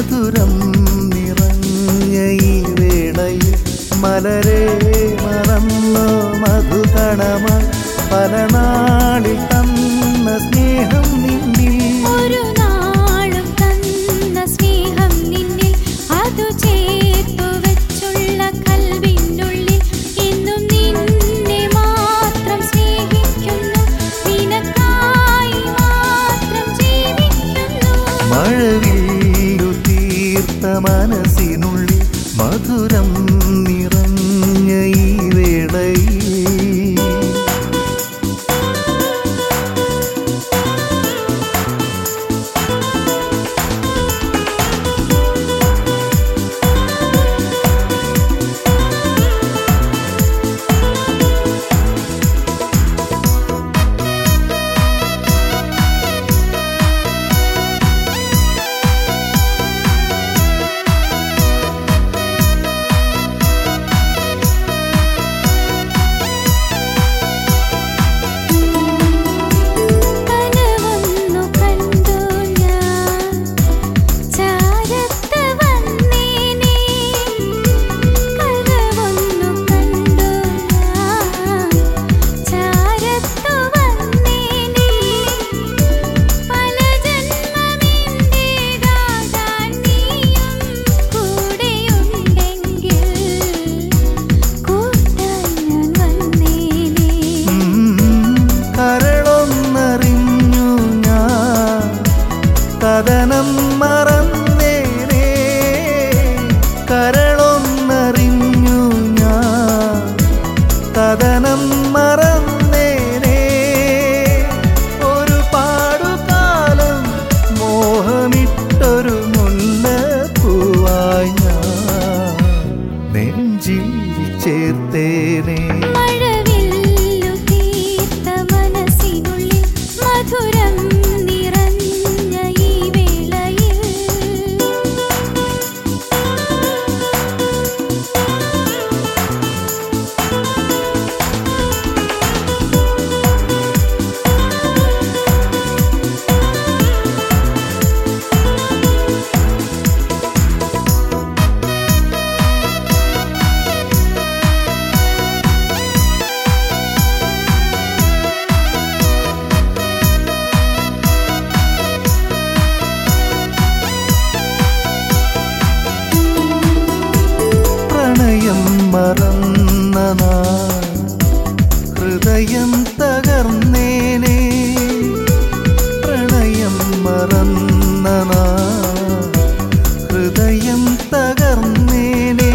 മധുരം നിറഞ്ഞ ഈ വേളയിൽ മലരെ മറന്നോ മധുകണമായി പല നാളിൽ തന്ന സ്നേഹം നിന്നിൽ ഒരു നാളും തന്ന സ്നേഹം നിന്നിൽ അതു ചേർത്തു വെച്ചുള്ള കൽവിനുള്ളിൽ എന്നും നിന്നെ മാത്രം സ്നേഹിക്കുന്നു നിനക്കായി മാത്രം ജീവിക്കുന്നു മഴവില്ലു തീർത്ത മനസ്സിനുള്ളിൽ മധുരം നിറഞ്ഞ ഈ വേളയിൽ കനവൊന്നു കണ്ടു ഞാൻ ചാരത്ത് വന്നേനെ കനവൊന്നു കണ്ടു ഞാൻ ചാരത്ത് വന്നേനെ പല ജന്മമെന്റേതാകാൻ നീയും കൂടെയുണ്ടെങ്കിൽ കൂട്ടാൻ ഞാൻ വന്നേനെ കരളൊന്നറിഞ്ഞു ഞാൻ കഥനം മറന്നേനെ കരളൊന്നറിഞ്ഞു ഞാൻ കഥനം മറന്നേനെ ഒരു പാടുകാലം മോഹമിട്ടൊരു മുല്ലപ്പൂവായി ഞാൻ നെഞ്ചിൽ ചേർത്തേനേ മഴവില്ലു തീർത്ത മനസ്സിനുള്ളിൽ മധുരം നിറഞ്ഞ ഈ വേളയിൽ പ്രണയം മറന്ന നാൾ ഹൃദയം തകർന്നേനെ പ്രണയം മറന്ന നാൾ ഹൃദയം തകർന്നേനെ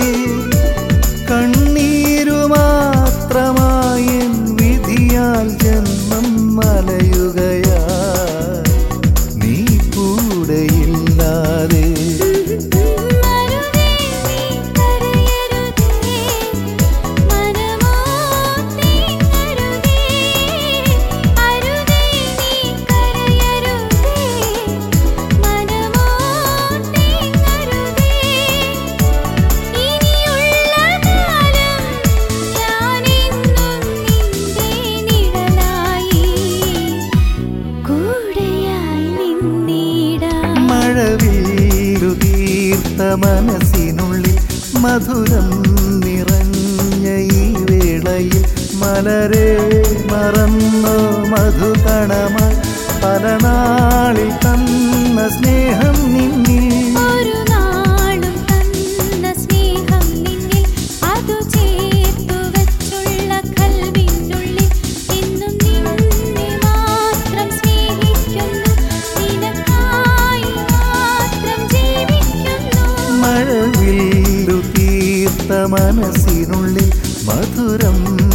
കണ്ണീരു മാത്രമായി എൻ വിധിയാൽ ജന്മം മലയുകയാ നീ കൂടെയില്ലാതെ മരുതേ നീ കരയരുതേ മനമോ തീങ്ങരുതേ അരുതേ നീ കരയരുതേ മനമോ തീങ്ങരുതേ ഇനിയുള്ള കാലം ഞാനെന്നും നിന്റെ നിഴലായി കൂടെയായി നിന്നിടാം മഴവില്ലു തീർത്ത മനസ്സിനുള്ളിൽ മധുരം നിറഞ്ഞ ഈ വേളയിൽ മലരെ മറന്നോ മധുകണമായി പല നാളിൽ തന്ന സ്നേഹം നിന്നിൽ ഒരു നാളും തന്ന സ്നേഹം നിന്നിൽ അതു ചേർത്തു വെച്ചുള്ള കൽവിനുള്ളിൽ എന്നും നിന്നെ മാത്രം സ്നേഹിക്കുന്നു നിനക്കായി മാത്രം ജീവിക്കുന്നു മഴവില്ലു തീർത്ത മനസ്സിനുള്ളിൽ മധുരം